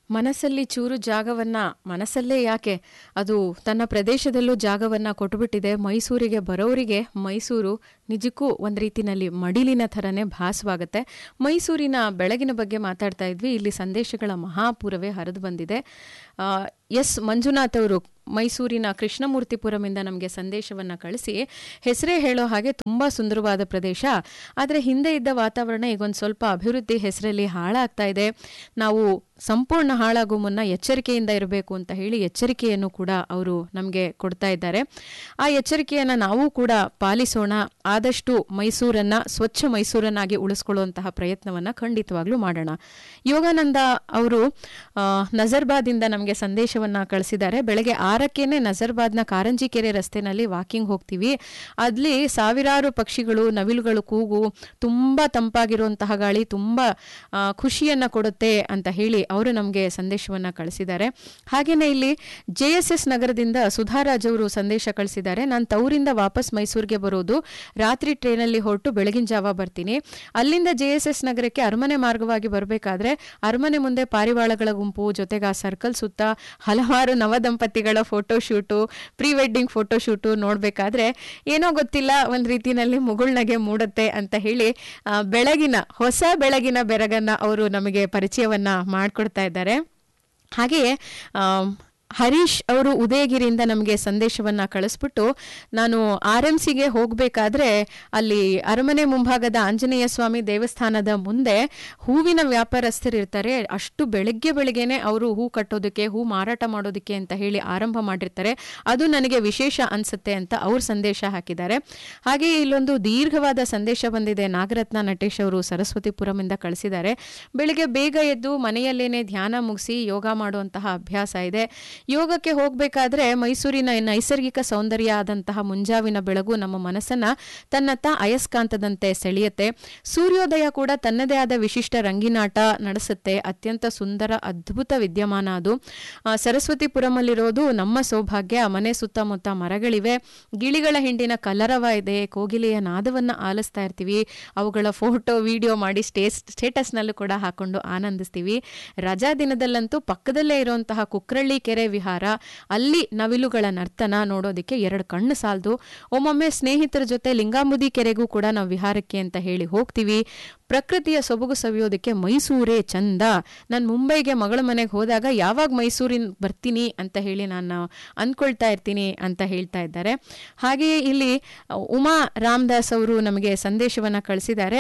ಮನಸ್ಸಲ್ಲಿ ಚೂರು ಜಾಗವನ್ನ ಮನಸ್ಸಲ್ಲೇ ಯಾಕೆ ಅದು ತನ್ನ ಪ್ರದೇಶದಲ್ಲೂ ಜಾಗವನ್ನ ಕೊಟ್ಟುಬಿಟ್ಟಿದೆ ಮೈಸೂರಿಗೆ ಬರೋರಿಗೆ ಮೈಸೂರು ನಿಜಕ್ಕೂ ಒಂದು ರೀತಿನಲ್ಲಿ ಮಡಿಲಿನ ಥರನೇ ಭಾಸವಾಗುತ್ತೆ ಮೈಸೂರಿನ ಬೆಳಗಿನ ಬಗ್ಗೆ ಮಾತಾಡ್ತಾ ಇದ್ವಿ ಇಲ್ಲಿ ಸಂದೇಶಗಳ ಮಹಾಪೂರವೇ ಹರಿದು ಬಂದಿದೆ ಆ, ಎಸ್ ಮಂಜುನಾಥ್ ಅವರು ಮೈಸೂರಿನ ಕೃಷ್ಣಮೂರ್ತಿಪುರಮಿಂದ ನಮಗೆ ಸಂದೇಶವನ್ನು ಕಳಿಸಿ ಹೆಸರೇ ಹೇಳೋ ಹಾಗೆ ತುಂಬ ಸುಂದರವಾದ ಪ್ರದೇಶ ಆದರೆ ಹಿಂದೆ ಇದ್ದ ವಾತಾವರಣ ಈಗೊಂದು ಸ್ವಲ್ಪ ಅಭಿವೃದ್ಧಿ ಹೆಸರಲ್ಲಿ ಹಾಳಾಗ್ತಾ ಇದೆ ನಾವು ಸಂಪೂರ್ಣ ಹಾಳಾಗೋ ಮುನ್ನ ಎಚ್ಚರಿಕೆಯಿಂದ ಇರಬೇಕು ಅಂತ ಹೇಳಿ ಎಚ್ಚರಿಕೆಯನ್ನು ಕೂಡ ಅವರು ನಮಗೆ ಕೊಡ್ತಾ ಇದ್ದಾರೆ ಆ ಎಚ್ಚರಿಕೆಯನ್ನು ನಾವು ಕೂಡ ಪಾಲಿಸೋಣ ಆದಷ್ಟು ಮೈಸೂರನ್ನ ಸ್ವಚ್ಛ ಮೈಸೂರನ್ನಾಗಿ ಉಳಿಸ್ಕೊಳ್ಳುವಂತಹ ಪ್ರಯತ್ನವನ್ನ ಖಂಡಿತವಾಗ್ಲೂ ಮಾಡೋಣ ಯೋಗಾನಂದ ಅವರು ಆ, ನಜರ್ಬಾದಿಂದ ನಮಗೆ ಸಂದೇಶವನ್ನ ಕಳಿಸಿದ್ದಾರೆ ಬೆಳಗ್ಗೆ ಆರಕ್ಕೇನೆ ನಜರ್ಬಾದ್ನ ಕಾರಂಜಿ ಕೆರೆ ರಸ್ತೆನಲ್ಲಿ ವಾಕಿಂಗ್ ಹೋಗ್ತೀವಿ ಅಲ್ಲಿ ಸಾವಿರಾರು ಪಕ್ಷಿಗಳು ನವಿಲುಗಳು ಕೂಗು ತುಂಬಾ ತಂಪಾಗಿರುವಂತಹ ಗಾಳಿ ತುಂಬಾ ಆ, ಖುಷಿಯನ್ನ ಕೊಡುತ್ತೆ ಅಂತ ಹೇಳಿ ಅವರು ನಮಗೆ ಸಂದೇಶವನ್ನ ಕಳಿಸಿದ್ದಾರೆ ಹಾಗೇನೆ ಇಲ್ಲಿ ಜೆ ಎಸ್ ಎಸ್ ನಗರದಿಂದ ಸುಧಾರಾಜ್ ಅವರು ಸಂದೇಶ ಕಳಿಸಿದ್ದಾರೆ ನಾನು ತವರಿಂದ ವಾಪಸ್ ಮೈಸೂರಿಗೆ ಬರೋದು ರಾತ್ರಿ ಟ್ರೈನಲ್ಲಿ ಹೊರಟು ಬೆಳಗಿನ ಜಾವ ಬರ್ತೀನಿ ಅಲ್ಲಿಂದ ಜೆ ಎಸ್ ಎಸ್ ನಗರಕ್ಕೆ ಅರಮನೆ ಮಾರ್ಗವಾಗಿ ಬರಬೇಕಾದ್ರೆ ಅರಮನೆ ಮುಂದೆ ಪಾರಿವಾಳಗಳ ಗುಂಪು ಜೊತೆಗೆ ಆ ಸರ್ಕಲ್ ಸುತ್ತ ಹಲವಾರು ನವದಂಪತಿಗಳ photo shoot pre wedding photo shoot ನೋಡಬೇಕಾದ್ರೆ ಏನೋ ಗೊತ್ತಿಲ್ಲ ಒಂದು ರೀತಿನಲ್ಲಿ ಮುಗುಳ್ನಗೆ ಮೂಡುತ್ತೆ ಅಂತ ಹೇಳಿ ಆ, ಬೆಳಗಿನ ಹೊಸ ಬೆಳಗಿನ ಬೆರಗನ್ನ ಅವರು ನಮಗೆ ಪರಿಚಯವನ್ನ ಮಾಡಿಕೊಡ್ತಾ ಇದ್ದಾರೆ ಹಾಗೆಯೇ ಆಮ್, ಹರೀಶ್ ಅವರು ಉದಯಗಿರಿಯಿಂದ ನಮಗೆ ಸಂದೇಶವನ್ನ ಕಳಿಸ್ಬಿಟ್ಟು ನಾನು ಆರ್ ಎಂ ಸಿಗೆ ಹೋಗಬೇಕಾದ್ರೆ ಅಲ್ಲಿ ಅರಮನೆ ಮುಂಭಾಗದ ಆಂಜನೇಯ ಸ್ವಾಮಿ ದೇವಸ್ಥಾನದ ಮುಂದೆ ಹೂವಿನ ವ್ಯಾಪಾರಸ್ಥರು ಇರ್ತಾರೆ ಅಷ್ಟು ಬೆಳಗ್ಗೆ ಬೆಳಗ್ಗೆನೆ ಅವರು ಹೂ ಕಟ್ಟೋದಕ್ಕೆ ಹೂ ಮಾರಾಟ ಮಾಡೋದಕ್ಕೆ ಅಂತ ಹೇಳಿ ಆರಂಭ ಮಾಡಿರ್ತಾರೆ ಅದು ನನಗೆ ವಿಶೇಷ ಅನ್ಸುತ್ತೆ ಅಂತ ಅವ್ರು ಸಂದೇಶ ಹಾಕಿದ್ದಾರೆ ಹಾಗೆ ಇಲ್ಲೊಂದು ದೀರ್ಘವಾದ ಸಂದೇಶ ಬಂದಿದೆ ನಾಗರತ್ನ ನಟೇಶ್ ಅವರು ಸರಸ್ವತಿಪುರಮಿಂದ ಕಳಿಸಿದ್ದಾರೆ ಬೆಳಿಗ್ಗೆ ಬೇಗ ಎದ್ದು ಮನೆಯಲ್ಲೇನೆ ಧ್ಯಾನ ಮುಗಿಸಿ ಯೋಗ ಮಾಡುವಂತಹ ಅಭ್ಯಾಸ ಇದೆ ಯೋಗಕ್ಕೆ ಹೋಗಬೇಕಾದ್ರೆ ಮೈಸೂರಿನ ನೈಸರ್ಗಿಕ ಸೌಂದರ್ಯ ಆದಂತಹ ಮುಂಜಾವಿನ ಬೆಳಗು ನಮ್ಮ ಮನಸ್ಸನ್ನ ತನ್ನತ್ತ ಅಯಸ್ಕಾಂತದಂತೆ ಸೆಳೆಯುತ್ತೆ ಸೂರ್ಯೋದಯ ಕೂಡ ತನ್ನದೇ ಆದ ವಿಶಿಷ್ಟ ರಂಗಿನಾಟ ನಡೆಸುತ್ತೆ ಅತ್ಯಂತ ಸುಂದರ ಅದ್ಭುತ ವಿದ್ಯಮಾನ ಅದು ಆ, ಸರಸ್ವತಿಪುರಮಲ್ಲಿರೋದು ನಮ್ಮ ಸೌಭಾಗ್ಯ ಮನೆ ಸುತ್ತಮುತ್ತ ಮರಗಳಿವೆ ಗಿಳಿಗಳ ಹಿಂಡಿನ ಕಲರವ ಇದೆ ಕೋಗಿಲೆಯ ನಾದವನ್ನ ಆಲಿಸ್ತಾ ಇರ್ತೀವಿ ಅವುಗಳ ಫೋಟೋ ವಿಡಿಯೋ ಮಾಡಿ ಸ್ಟೇಸ್ ಸ್ಟೇಟಸ್ನಲ್ಲೂ ಕೂಡ ಹಾಕೊಂಡು ಆನಂದಿಸ್ತೀವಿ ರಜಾ ದಿನದಲ್ಲಂತೂ ಪಕ್ಕದಲ್ಲೇ ಇರುವಂತಹ ಕುಕ್ರಳ್ಳಿ ಕೆರೆ ವಿಹಾರ ಅಲ್ಲಿ ನವಿಲುಗಳ ನರ್ತನ ನೋಡೋದಕ್ಕೆ ಎರಡು ಕಣ್ಣು ಸಾಲದು ಒಮ್ಮೊಮ್ಮೆ ಸ್ನೇಹಿತರ ಜೊತೆ ಲಿಂಗಾಂಬುದಿ ಕೆರೆಗೂ ಕೂಡ ನಾವು ವಿಹಾರಕ್ಕೆ ಅಂತ ಹೇಳಿ ಹೋಗ್ತೀವಿ ಪ್ರಕೃತಿಯ ಸೊಬಗು ಸವಿಯೋದಕ್ಕೆ ಮೈಸೂರೇ ಚಂದ ನಾನು ಮುಂಬೈಗೆ ಮಗಳ ಮನೆಗೆ ಹೋದಾಗ ಯಾವಾಗ ಮೈಸೂರಿನ ಬರ್ತೀನಿ ಅಂತ ಹೇಳಿ ನಾನು ಅಂದ್ಕೊಳ್ತಾ ಇರ್ತೀನಿ ಅಂತ ಹೇಳ್ತಾ ಇದ್ದಾರೆ ಹಾಗೆಯೇ ಇಲ್ಲಿ ಉಮಾ ರಾಮದಾಸ್ ಅವರು ನಮಗೆ ಸಂದೇಶವನ್ನ ಕಳಿಸಿದ್ದಾರೆ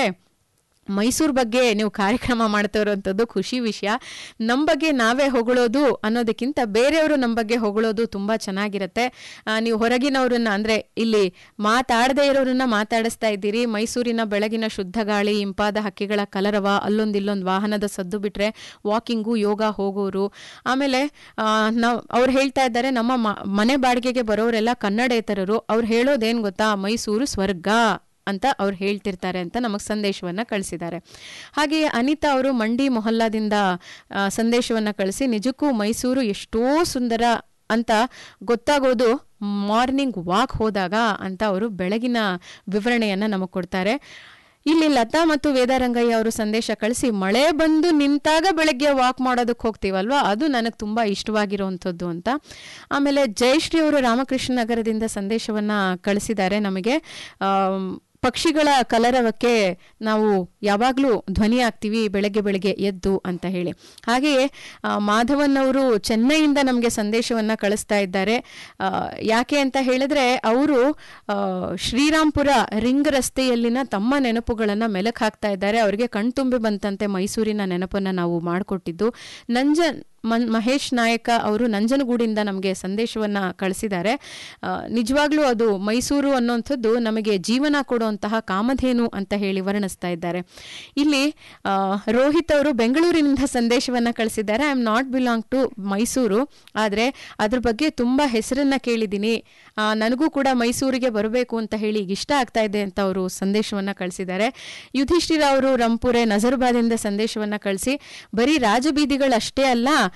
ಮೈಸೂರು ಬಗ್ಗೆ ನೀವು ಕಾರ್ಯಕ್ರಮ ಮಾಡ್ತಾ ಇರುವಂಥದ್ದು ಖುಷಿ ವಿಷಯ ನಮ್ಮ ಬಗ್ಗೆ ನಾವೇ ಹೊಗಳೋದು ಅನ್ನೋದಕ್ಕಿಂತ ಬೇರೆಯವರು ನಮ್ಮ ಬಗ್ಗೆ ಹೊಗಳೋದು ತುಂಬ ಚೆನ್ನಾಗಿರುತ್ತೆ ಆ, ನೀವು ಹೊರಗಿನವರನ್ನ ಅಂದರೆ ಇಲ್ಲಿ ಮಾತಾಡದೇ ಇರೋರನ್ನ ಮಾತಾಡಿಸ್ತಾ ಇದ್ದೀರಿ ಮೈಸೂರಿನ ಬೆಳಗಿನ ಶುದ್ಧ ಗಾಳಿ ಇಂಪಾದ ಹಕ್ಕಿಗಳ ಕಲರವ ಅಲ್ಲೊಂದು ಇಲ್ಲೊಂದು ವಾಹನದ ಸದ್ದು ಬಿಟ್ರೆ ವಾಕಿಂಗು ಯೋಗ ಹೋಗೋರು ಆಮೇಲೆ ನಾವು ಅವ್ರು ಹೇಳ್ತಾ ಇದ್ದಾರೆ ನಮ್ಮ ಮ- ಮನೆ ಬಾಡಿಗೆಗೆ ಬರೋರೆಲ್ಲ ಕನ್ನಡೇತರರು ಅವ್ರು ಹೇಳೋದೇನು ಗೊತ್ತಾ ಮೈಸೂರು ಸ್ವರ್ಗ ಅಂತ ಅವ್ರು ಹೇಳ್ತಿರ್ತಾರೆ ಅಂತ ನಮಗೆ ಸಂದೇಶವನ್ನ ಕಳಿಸಿದ್ದಾರೆ ಹಾಗೆಯೇ ಅನಿತಾ ಅವರು ಮಂಡಿ ಮೊಹಲ್ಲಾದಿಂದ ಆ, ಸಂದೇಶವನ್ನ ಕಳಿಸಿ ನಿಜಕ್ಕೂ ಮೈಸೂರು ಎಷ್ಟೋ ಸುಂದರ ಅಂತ ಗೊತ್ತಾಗೋದು ಮಾರ್ನಿಂಗ್ ವಾಕ್ ಹೋದಾಗ ಅಂತ ಅವರು ಬೆಳಗಿನ ವಿವರಣೆಯನ್ನ ನಮಗೆ ಕೊಡ್ತಾರೆ ಇಲ್ಲಿ ಲತಾ ಮತ್ತು ವೇದಾರಂಗಯ್ಯ ಅವರು ಸಂದೇಶ ಕಳಿಸಿ ಮಳೆ ಬಂದು ನಿಂತಾಗ ಬೆಳಗ್ಗೆ ವಾಕ್ ಮಾಡೋದಕ್ಕೆ ಹೋಗ್ತೀವಲ್ವಾ ಅದು ನನಗೆ ತುಂಬ ಇಷ್ಟವಾಗಿರುವಂಥದ್ದು ಅಂತ ಆಮೇಲೆ ಜಯಶ್ರೀ ಅವರು ರಾಮಕೃಷ್ಣ ನಗರದಿಂದ ಸಂದೇಶವನ್ನ ಕಳಿಸಿದ್ದಾರೆ ನಮಗೆ ಆಮ್, ಪಕ್ಷಿಗಳ ಕಲರವಕ್ಕೆ ನಾವು ಯಾವಾಗಲೂ ಧ್ವನಿ ಆಗ್ತೀವಿ ಬೆಳಗ್ಗೆ ಬೆಳಗ್ಗೆ ಎದ್ದು ಅಂತ ಹೇಳಿ ಹಾಗೆಯೇ ಆ, ಮಾಧವನ್ ಅವರು ಚೆನ್ನೈಯಿಂದ ನಮಗೆ ಸಂದೇಶವನ್ನ ಕಳಿಸ್ತಾ ಇದ್ದಾರೆ ಆ, ಯಾಕೆ ಅಂತ ಹೇಳಿದ್ರೆ ಅವರು ಶ್ರೀರಾಮ್ಪುರ ರಿಂಗ್ ರಸ್ತೆಯಲ್ಲಿನ ತಮ್ಮ ನೆನಪುಗಳನ್ನ ಮೆಲಕ್ ಹಾಕ್ತಾ ಇದ್ದಾರೆ ಅವರಿಗೆ ಕಣ್ತುಂಬಿ ಬಂತಂತೆ ಮೈಸೂರಿನ ನೆನಪನ್ನ ನಾವು ಮಾಡಿಕೊಟ್ಟಿದ್ದು ನಂಜನ್ ಮನ್ ಮಹೇಶ್ ನಾಯಕ ಅವರು ನಂಜನಗೂಡಿಂದ ನಮಗೆ ಸಂದೇಶವನ್ನ ಕಳಿಸಿದ್ದಾರೆ ಆ, ನಿಜವಾಗ್ಲೂ ಅದು ಮೈಸೂರು ಅನ್ನುವಂಥದ್ದು ನಮಗೆ ಜೀವನ ಕೊಡುವಂತಹ ಕಾಮಧೇನು ಅಂತ ಹೇಳಿ ವರ್ಣಿಸ್ತಾ ಇದ್ದಾರೆ ಇಲ್ಲಿ ಆ, ರೋಹಿತ್ ಅವರು ಬೆಂಗಳೂರಿನಿಂದ ಸಂದೇಶವನ್ನ ಕಳಿಸಿದ್ದಾರೆ I am not belong to Mysuru ಆದರೆ ಅದ್ರ ಬಗ್ಗೆ ತುಂಬ ಹೆಸರನ್ನ ಕೇಳಿದ್ದೀನಿ ಆ, ನನಗೂ ಕೂಡ ಮೈಸೂರಿಗೆ ಬರಬೇಕು ಅಂತ ಹೇಳಿ ಈಗ ಇಷ್ಟ ಆಗ್ತಾ ಇದೆ ಅಂತ ಅವರು ಸಂದೇಶವನ್ನ ಕಳಿಸಿದ್ದಾರೆ ಯುಧಿಷ್ಠಿರ ಅವರು ರಂಪುರೆ ನಜರ್ಬಾದಿಂದ ಸಂದೇಶವನ್ನ ಕಳಿಸಿ ಬರೀ ರಾಜಬೀದಿಗಳಷ್ಟೇ ಅಲ್ಲ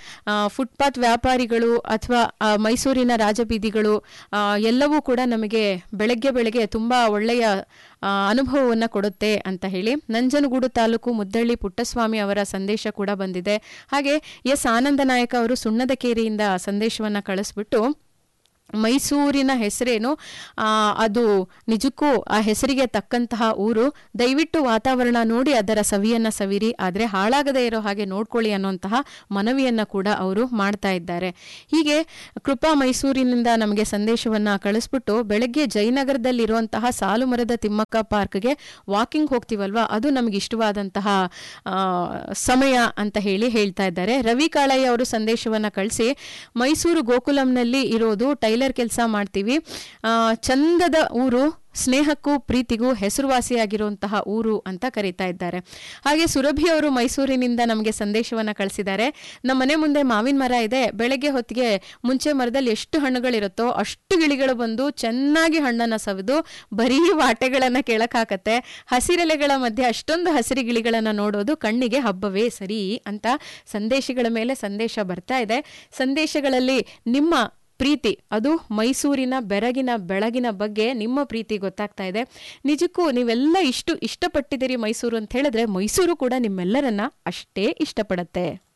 ಫುಟ್ಪಾತ್ ವ್ಯಾಪಾರಿಗಳು ಅಥವಾ ಮೈಸೂರಿನ ರಾಜಬೀದಿಗಳು ಆ, ಎಲ್ಲವೂ ಕೂಡ ನಮಗೆ ಬೆಳಗ್ಗೆ ಬೆಳಗ್ಗೆ ತುಂಬ ಒಳ್ಳೆಯ ಆ, ಅನುಭವವನ್ನು ಕೊಡುತ್ತೆ ಅಂತ ಹೇಳಿ ನಂಜನಗೂಡು ತಾಲೂಕು ಮುದ್ದಳ್ಳಿ ಪುಟ್ಟಸ್ವಾಮಿ ಅವರ ಸಂದೇಶ ಕೂಡ ಬಂದಿದೆ ಹಾಗೆ ಎಸ್ ಆನಂದ ನಾಯಕ ಅವರು ಸುಣ್ಣದಕೇರಿಯಿಂದ ಸಂದೇಶವನ್ನು ಕಳಿಸ್ಬಿಟ್ಟು ಮೈಸೂರಿನ ಹೆಸರೇನು ಆ, ಅದು ನಿಜಕ್ಕೂ ಆ ಹೆಸರಿಗೆ ತಕ್ಕಂತಹ ಊರು ದಯವಿಟ್ಟು ವಾತಾವರಣ ನೋಡಿ ಅದರ ಸವಿಯನ್ನ ಸವಿರಿ ಆದರೆ ಹಾಳಾಗದೇ ಇರೋ ಹಾಗೆ ನೋಡ್ಕೊಳ್ಳಿ ಅನ್ನುವಂತಹ ಮನವಿಯನ್ನ ಕೂಡ ಅವರು ಮಾಡ್ತಾ ಇದ್ದಾರೆ ಹೀಗೆ ಕೃಪಾ ಮೈಸೂರಿನಿಂದ ನಮಗೆ ಸಂದೇಶವನ್ನ ಕಳಿಸ್ಬಿಟ್ಟು ಬೆಳಗ್ಗೆ ಜಯನಗರದಲ್ಲಿರುವಂತಹ ಸಾಲು ಮರದ ತಿಮ್ಮಕ್ಕ ಪಾರ್ಕ್ಗೆ ವಾಕಿಂಗ್ ಹೋಗ್ತೀವಲ್ವಾ ಅದು ನಮಗೆ ಇಷ್ಟವಾದಂತಹ ಆ, ಸಮಯ ಅಂತ ಹೇಳಿ ಹೇಳ್ತಾ ಇದ್ದಾರೆ ರವಿ ಕಾಳಯ್ಯ ಅವರು ಸಂದೇಶವನ್ನ ಕಳಿಸಿ ಮೈಸೂರು ಗೋಕುಲಂನಲ್ಲಿ ಇರೋದು ಟೈಲರ್ ಕೆಲಸ ಮಾಡ್ತೀವಿ ಆ, ಚಂದದ ಊರು ಸ್ನೇಹಕ್ಕೂ ಪ್ರೀತಿಗೂ ಹೆಸರುವಾಸಿಯಾಗಿರುವಂತಹ ಊರು ಅಂತ ಕರೀತಾ ಇದ್ದಾರೆ ಹಾಗೆ ಸುರಭಿ ಅವರು ಮೈಸೂರಿನಿಂದ ನಮಗೆ ಸಂದೇಶವನ್ನ ಕಳಿಸಿದ್ದಾರೆ ನಮ್ಮ ಮನೆ ಮುಂದೆ ಮಾವಿನ ಮರ ಇದೆ ಬೆಳಗ್ಗೆ ಹೊತ್ತಿಗೆ ಮುಂಚೆ ಮರದಲ್ಲಿ ಎಷ್ಟು ಹಣ್ಣುಗಳಿರುತ್ತೋ ಅಷ್ಟು ಗಿಳಿಗಳು ಬಂದು ಚೆನ್ನಾಗಿ ಹಣ್ಣನ್ನ ಸವಿದು ಬರೀ ವಾಟೆಗಳನ್ನ ಕೇಳಕ್ಕಾಕತ್ತೆ ಹಸಿರೆಲೆಗಳ ಮಧ್ಯೆ ಅಷ್ಟೊಂದು ಹಸಿರು ಗಿಳಿಗಳನ್ನ ನೋಡೋದು ಕಣ್ಣಿಗೆ ಹಬ್ಬವೇ ಸರಿ ಅಂತ ಸಂದೇಶಗಳ ಮೇಲೆ ಸಂದೇಶ ಬರ್ತಾ ಇದೆ ಸಂದೇಶಗಳಲ್ಲಿ ನಿಮ್ಮ ಪ್ರೀತಿ ಅದು ಮೈಸೂರಿನ ಬೆರಗಿನ ಬೆಳಗಿನ ಬಗ್ಗೆ ನಿಮ್ಮ ಪ್ರೀತಿ ಗೊತ್ತಾಗ್ತಾ ಇದೆ ನಿಜಕ್ಕೂ ನೀವೆಲ್ಲ ಇಷ್ಟು ಇಷ್ಟಪಟ್ಟಿದ್ದೀರಿ ಮೈಸೂರು ಅಂತ ಹೇಳಿದ್ರೆ ಮೈಸೂರು ಕೂಡ ನಿಮ್ಮೆಲ್ಲರನ್ನ ಅಷ್ಟೇ ಇಷ್ಟಪಡುತ್ತೆ